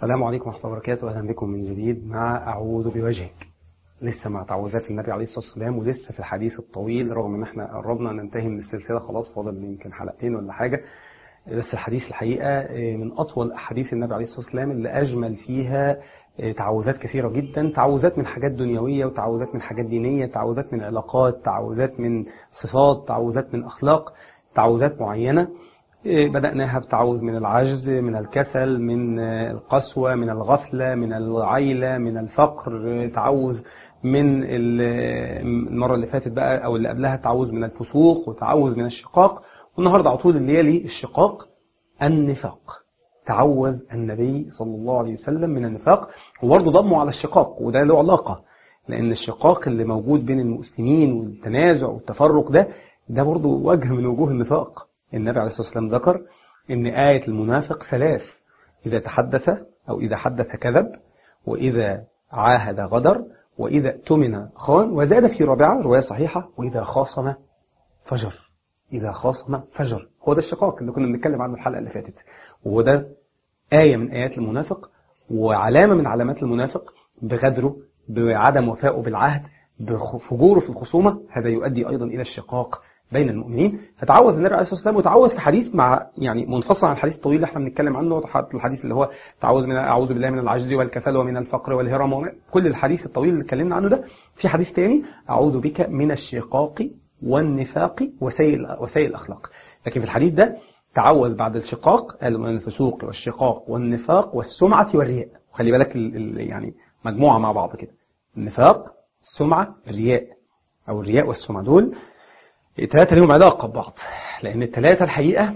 السلام عليكم ورحمة الله وبركاته أهلا بكم من جديد مع أعوذ بوجهك لسه مع تعوذات النبي عليه الصلاة والسلام ولسه في الحديث الطويل رغم ان احنا قربنا ننتهي من السلسلة خلاص فاضل يمكن حلقتين ولا حاجة بس الحديث الحقيقة من أطول أحاديث النبي عليه الصلاة والسلام اللي أجمل فيها تعوذات كثيرة جدا تعوذات من حاجات دنيوية وتعوذات من حاجات دينية تعوذات من علاقات تعوذات من صفات تعوذات من أخلاق تعوذات معينة بدأناها بتعوذ من العجز من الكسل من القسوة من الغفلة من العيلة من الفقر تعوذ من المرة اللي فاتت بقى أو اللي قبلها تعوذ من الفسوق وتعوذ من الشقاق والنهاردة على طول اللي يلي الشقاق النفاق تعوذ النبي صلى الله عليه وسلم من النفاق وبرضه ضمه على الشقاق وده له علاقة لأن الشقاق اللي موجود بين المسلمين والتنازع والتفرق ده ده برضه وجه من وجوه النفاق النبي عليه الصلاة والسلام ذكر ان آية المنافق ثلاث إذا تحدث أو إذا حدث كذب وإذا عاهد غدر وإذا اؤتمن خان وزاد في رابعة رواية صحيحة وإذا خاصم فجر إذا خاصم فجر هو ده الشقاق اللي كنا بنتكلم عنه الحلقة اللي فاتت وهو ده آية من آيات المنافق وعلامة من علامات المنافق بغدره بعدم وفائه بالعهد بفجوره في الخصومة هذا يؤدي أيضا إلى الشقاق بين المؤمنين فتعوذ النبي عليه الصلاة والسلام وتعوذ في حديث مع يعني منفصل عن الحديث الطويل اللي احنا بنتكلم عنه الحديث اللي هو تعوذ من اعوذ بالله من العجز والكسل ومن الفقر والهرم ومن كل الحديث الطويل اللي اتكلمنا عنه ده في حديث تاني اعوذ بك من الشقاق والنفاق وسيء وسيء الاخلاق لكن في الحديث ده تعوذ بعد الشقاق قال من الفسوق والشقاق والنفاق والسمعة والرياء وخلي بالك ال ال يعني مجموعة مع بعض كده النفاق السمعة الرياء او الرياء والسمعة دول الثلاثة لهم علاقة ببعض لأن الثلاثة الحقيقة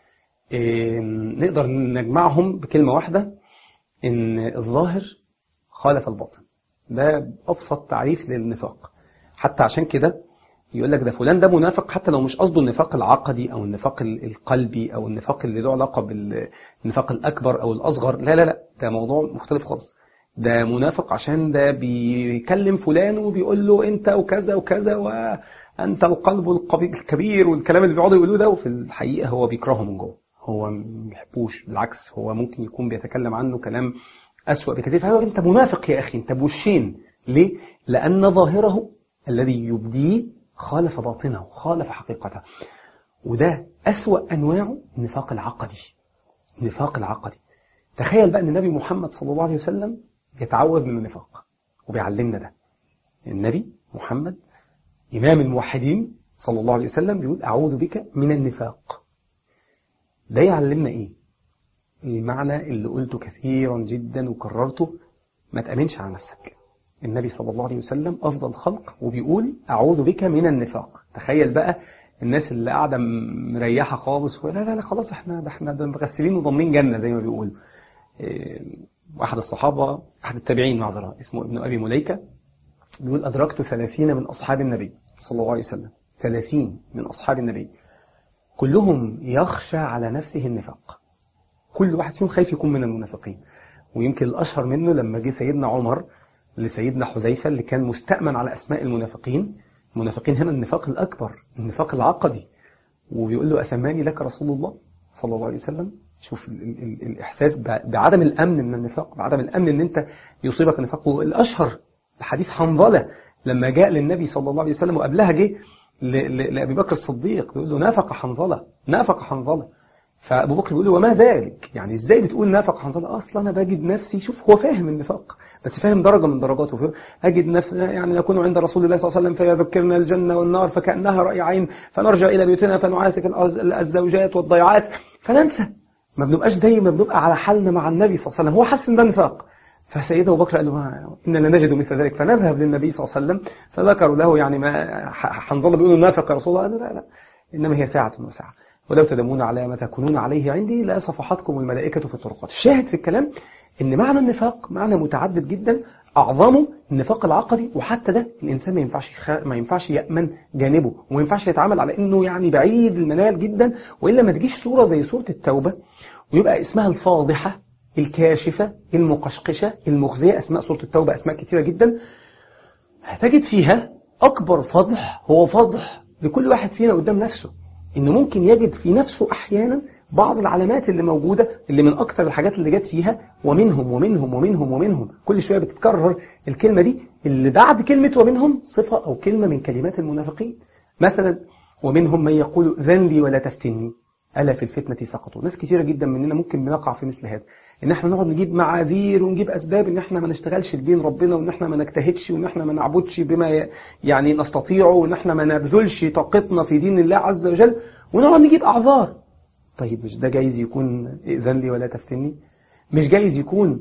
نقدر نجمعهم بكلمة واحدة إن الظاهر خالف الباطن ده أبسط تعريف للنفاق حتى عشان كده يقول لك ده فلان ده منافق حتى لو مش قصده النفاق العقدي أو النفاق القلبي أو النفاق اللي له علاقة بالنفاق الأكبر أو الأصغر لا لا لا ده موضوع مختلف خالص ده منافق عشان ده بيكلم فلان وبيقول له أنت وكذا وكذا و أنت القلب الكبير والكلام اللي بيقعدوا يقولوه ده وفي الحقيقة هو بيكرهه من جوه هو ما بيحبوش بالعكس هو ممكن يكون بيتكلم عنه كلام أسوأ بكثير فهو أنت منافق يا أخي أنت بوشين ليه؟ لأن ظاهره الذي يبديه خالف باطنه خالف حقيقته وده أسوأ أنواعه النفاق العقدي النفاق العقدي تخيل بقى أن النبي محمد صلى الله عليه وسلم يتعوذ من النفاق وبيعلمنا ده النبي محمد إمام الموحدين صلى الله عليه وسلم بيقول أعوذ بك من النفاق ده يعلمنا إيه المعنى اللي قلته كثيرا جدا وكررته ما تأمنش على نفسك النبي صلى الله عليه وسلم أفضل خلق وبيقول أعوذ بك من النفاق تخيل بقى الناس اللي قاعدة مريحة خالص لا لا لا خلاص احنا ده احنا مغسلين وضامنين جنة زي ما بيقولوا واحد الصحابة أحد التابعين معذرة اسمه ابن أبي مليكة بيقول أدركت ثلاثين من أصحاب النبي صلى الله عليه وسلم ثلاثين من أصحاب النبي كلهم يخشى على نفسه النفاق كل واحد فيهم خايف يكون من المنافقين ويمكن الأشهر منه لما جه سيدنا عمر لسيدنا حذيفة اللي كان مستأمن على أسماء المنافقين المنافقين هنا النفاق الأكبر النفاق العقدي وبيقول له أسماني لك رسول الله صلى الله عليه وسلم شوف ال ال الإحساس بعدم الأمن من النفاق بعدم الأمن أن أنت يصيبك النفاق والأشهر حديث حنظلة لما جاء للنبي صلى الله عليه وسلم وقبلها جه لأبي بكر الصديق يقول له نافق حنظلة نافق حنظلة فأبو بكر بيقول له وما ذلك يعني إزاي بتقول نافق حنظلة أصلا أنا بجد نفسي شوف هو فاهم النفاق بس فاهم درجة من درجاته أجد نفسي يعني نكون عند رسول الله صلى الله عليه وسلم فيذكرنا الجنة والنار فكأنها رأي عين فنرجع إلى بيوتنا فنعاسك الزوجات والضيعات فننسى ما بنبقاش دايما بنبقى على حالنا مع النبي صلى الله عليه وسلم هو حس ان ده نفاق فسيدنا أبو بكر قال له إننا نجد مثل ذلك فنذهب للنبي صلى الله عليه وسلم فذكروا له يعني ما حنظل بيقولوا نافق يا رسول الله قال لا لا إنما هي ساعة وساعة ولو تدمون على ما تكونون عليه عندي لا صفحتكم الملائكة في الطرقات الشاهد في الكلام إن معنى النفاق معنى متعدد جدا أعظمه النفاق العقدي وحتى ده الإنسان ما ينفعش ما ينفعش يأمن جانبه وما ينفعش يتعامل على إنه يعني بعيد المنال جدا وإلا ما تجيش صورة زي صورة التوبة ويبقى اسمها الفاضحة الكاشفة المقشقشة المخزية أسماء سورة التوبة أسماء كثيرة جدا هتجد فيها أكبر فضح هو فضح لكل واحد فينا قدام نفسه إنه ممكن يجد في نفسه أحيانا بعض العلامات اللي موجودة اللي من أكثر الحاجات اللي جت فيها ومنهم ومنهم ومنهم ومنهم كل شوية بتتكرر الكلمة دي اللي بعد كلمة ومنهم صفة أو كلمة من كلمات المنافقين مثلا ومنهم من يقول ذن لي ولا تفتني ألا في الفتنة سقطوا ناس كثيرة جدا مننا ممكن بنقع في مثل هذا ان احنا نقعد نجيب معاذير ونجيب اسباب ان احنا ما نشتغلش لدين ربنا وان احنا ما نجتهدش وان احنا ما نعبدش بما يعني نستطيعه وان احنا ما نبذلش طاقتنا في دين الله عز وجل ونقعد نجيب اعذار طيب مش ده جايز يكون ائذن لي ولا تفتني مش جايز يكون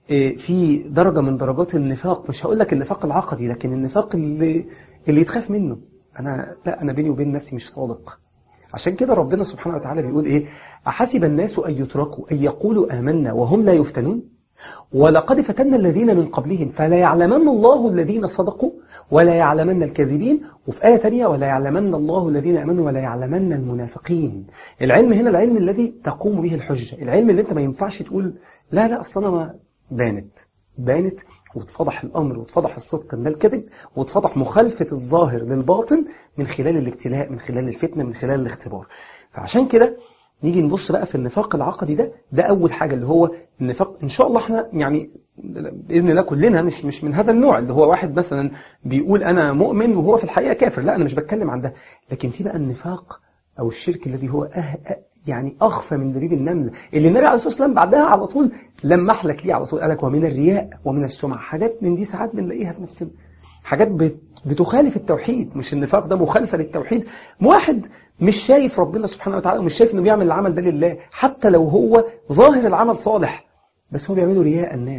في درجة من درجات النفاق مش هقول لك النفاق العقدي لكن النفاق اللي اللي يتخاف منه انا لا انا بيني وبين نفسي مش صادق عشان كده ربنا سبحانه وتعالى بيقول ايه أحسب الناس أن يتركوا أن يقولوا آمنا وهم لا يفتنون ولقد فتنا الذين من قبلهم فلا يعلمن الله الذين صدقوا ولا يعلمن الكاذبين وفي آية ثانية ولا يعلمن الله الذين أمنوا ولا يعلمن المنافقين العلم هنا العلم الذي تقوم به الحجة العلم اللي انت ما ينفعش تقول لا لا أصلا ما بانت بانت واتفضح الأمر واتفضح الصدق من الكذب واتفضح مخالفة الظاهر للباطن من خلال الابتلاء من خلال الفتنة من خلال الاختبار فعشان كده نيجي نبص بقى في النفاق العقدي ده ده أول حاجة اللي هو النفاق إن شاء الله احنا يعني بإذن الله كلنا مش مش من هذا النوع اللي هو واحد مثلا بيقول أنا مؤمن وهو في الحقيقة كافر لا أنا مش بتكلم عن ده لكن في بقى النفاق أو الشرك الذي هو أه أه يعني أخفى من دبيب النمل اللي النبي عليه الصلاة والسلام بعدها على طول لمح لك ليه على طول قالك ومن الرياء ومن السمعة حاجات من دي ساعات بنلاقيها في نفسنا حاجات بتخالف التوحيد مش النفاق ده مخالفة للتوحيد واحد مش شايف ربنا سبحانه وتعالى ومش شايف انه بيعمل العمل ده لله حتى لو هو ظاهر العمل صالح بس هو بيعمله رياء الناس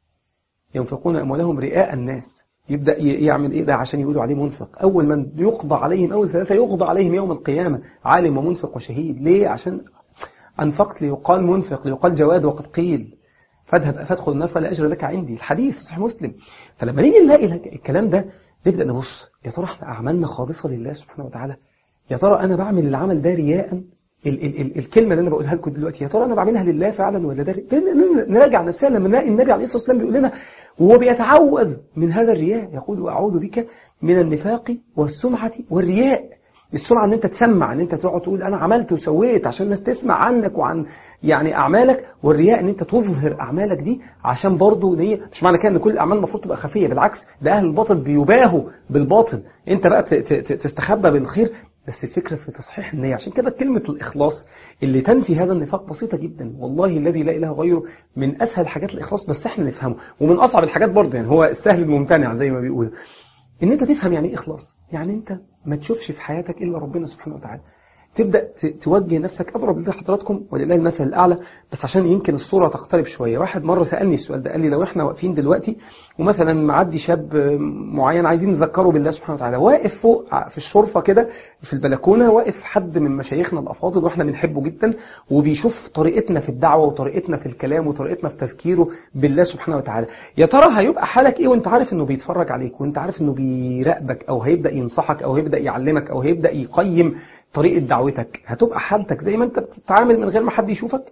ينفقون أموالهم رياء الناس يبدأ يعمل إيه ده عشان يقولوا عليه منفق أول من يقضى عليهم أول ثلاثة يقضى عليهم يوم القيامة عالم ومنفق وشهيد ليه عشان أنفقت ليقال منفق ليقال جواد وقد قيل فاذهب فادخل النار فلا أجر لك عندي الحديث صحيح مسلم فلما نيجي نلاقي الكلام ده نبدأ نبص يا ترى احنا أعمالنا خالصة لله سبحانه وتعالى يا ترى أنا بعمل العمل ده رياء ال ال ال الكلمة اللي أنا بقولها لكم دلوقتي يا ترى أنا بعملها لله فعلا ولا ده نراجع نفسنا لما نلاقي النبي عليه الصلاة والسلام بيقول لنا وهو بيتعوذ من هذا الرياء يقول أعوذ بك من النفاق والسمعة والرياء السمعة ان انت تسمع ان انت تقعد تقول انا عملت وسويت عشان الناس تسمع عنك وعن يعني اعمالك والرياء ان انت تظهر اعمالك دي عشان برضه هي مش معنى كده ان كل الاعمال المفروض تبقى خفيه بالعكس ده اهل الباطل بيباهوا بالباطل انت بقى تستخبى بالخير بس الفكره في تصحيح النيه عشان كده كلمه الاخلاص اللي تنفي هذا النفاق بسيطه جدا والله الذي لا اله غيره من اسهل حاجات الاخلاص بس احنا نفهمه ومن اصعب الحاجات برضه يعني هو السهل الممتنع زي ما بيقولوا ان انت تفهم يعني ايه اخلاص يعني انت ما تشوفش في حياتك إلا ربنا سبحانه وتعالى تبدأ توجه نفسك أضرب لله حضراتكم ولله المثل الأعلى بس عشان يمكن الصورة تقترب شوية واحد مرة سألني السؤال ده قال لي لو احنا واقفين دلوقتي ومثلا معدي شاب معين عايزين نذكره بالله سبحانه وتعالى واقف فوق في الشرفة كده في البلكونة واقف حد من مشايخنا الأفاضل واحنا بنحبه جدا وبيشوف طريقتنا في الدعوة وطريقتنا في الكلام وطريقتنا في تذكيره بالله سبحانه وتعالى يا ترى هيبقى حالك ايه وانت عارف انه بيتفرج عليك وانت عارف انه بيراقبك او هيبدأ ينصحك او هيبدأ يعلمك او هيبدأ يقيم طريقة دعوتك هتبقى حالتك زي ما انت بتتعامل من غير ما حد يشوفك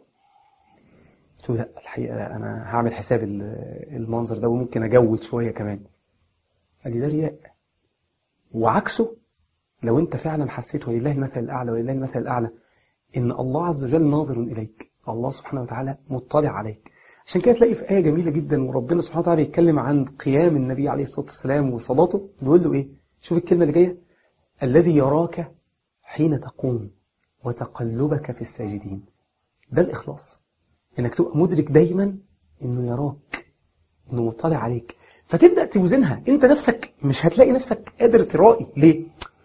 قلت لا الحقيقة لا انا هعمل حساب المنظر ده وممكن اجود شوية كمان قال لي ده رياء وعكسه لو انت فعلا حسيت ولله المثل الاعلى ولله المثل الاعلى ان الله عز وجل ناظر اليك الله سبحانه وتعالى مطلع عليك عشان كده تلاقي في آية جميلة جدا وربنا سبحانه وتعالى يتكلم عن قيام النبي عليه الصلاة والسلام وصلاته بيقول له ايه شوف الكلمة اللي جاية الذي يراك حين تقوم وتقلبك في الساجدين ده الإخلاص إنك تبقى مدرك دايما إنه يراك إنه مطلع عليك فتبدأ توزنها أنت نفسك مش هتلاقي نفسك قادر ترائي ليه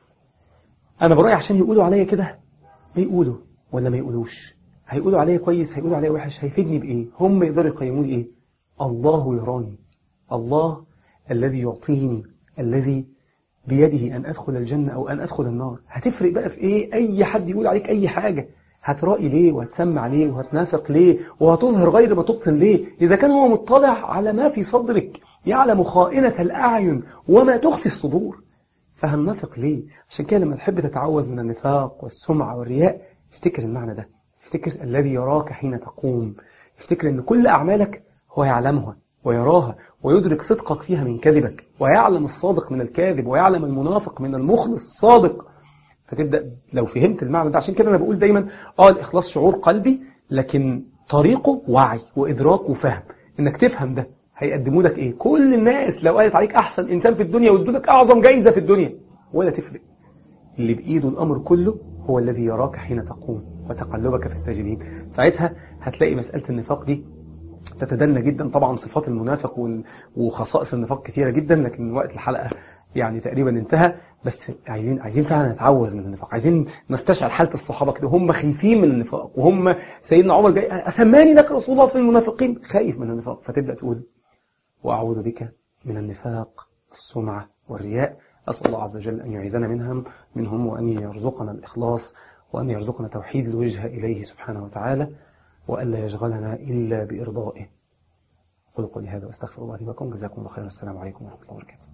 أنا برأي عشان يقولوا عليا كده ما يقولوا ولا ما يقولوش هيقولوا عليا كويس هيقولوا عليا وحش هيفيدني بإيه هم يقدروا يقيموني إيه الله يراني الله الذي يعطيني الذي بيده أن أدخل الجنة أو أن أدخل النار هتفرق بقى في إيه أي حد يقول عليك أي حاجة هترائي ليه وهتسمع ليه وهتنافق ليه وهتظهر غير ما تبطن ليه إذا كان هو مطلع على ما في صدرك يعلم خائنة الأعين وما تخفي الصدور فهننافق ليه عشان كده لما تحب تتعوذ من النفاق والسمعة والرياء افتكر المعنى ده افتكر الذي يراك حين تقوم افتكر ان كل أعمالك هو يعلمها ويراها ويدرك صدقك فيها من كذبك ويعلم الصادق من الكاذب ويعلم المنافق من المخلص الصادق فتبدأ لو فهمت المعنى ده عشان كده أنا بقول دايما آه الإخلاص شعور قلبي لكن طريقه وعي وإدراك وفهم إنك تفهم ده هيقدموا لك إيه كل الناس لو قالت عليك أحسن إنسان في الدنيا وادوا لك أعظم جايزة في الدنيا ولا تفرق اللي بإيده الأمر كله هو الذي يراك حين تقوم وتقلبك في الساجدين ساعتها هتلاقي مسألة النفاق دي تتدنى جدا طبعا صفات المنافق وال- وخصائص النفاق كثيرة جدا لكن وقت الحلقة يعني تقريبا انتهى بس عايزين عايزين فعلا نتعوذ من النفاق عايزين نستشعر حالة الصحابة كده هم خايفين من النفاق وهم سيدنا عمر جاي أسماني لك رسول الله في المنافقين خايف من النفاق فتبدأ تقول وأعوذ بك من النفاق السمعة والرياء أسأل الله عز وجل أن يعيذنا منهم منهم وأن يرزقنا الإخلاص وأن يرزقنا توحيد الوجه إليه سبحانه وتعالى وألا يشغلنا إلا بإرضائه قل قولي هذا واستغفر الله لي ولكم جزاكم الله خيرا السلام عليكم ورحمة الله وبركاته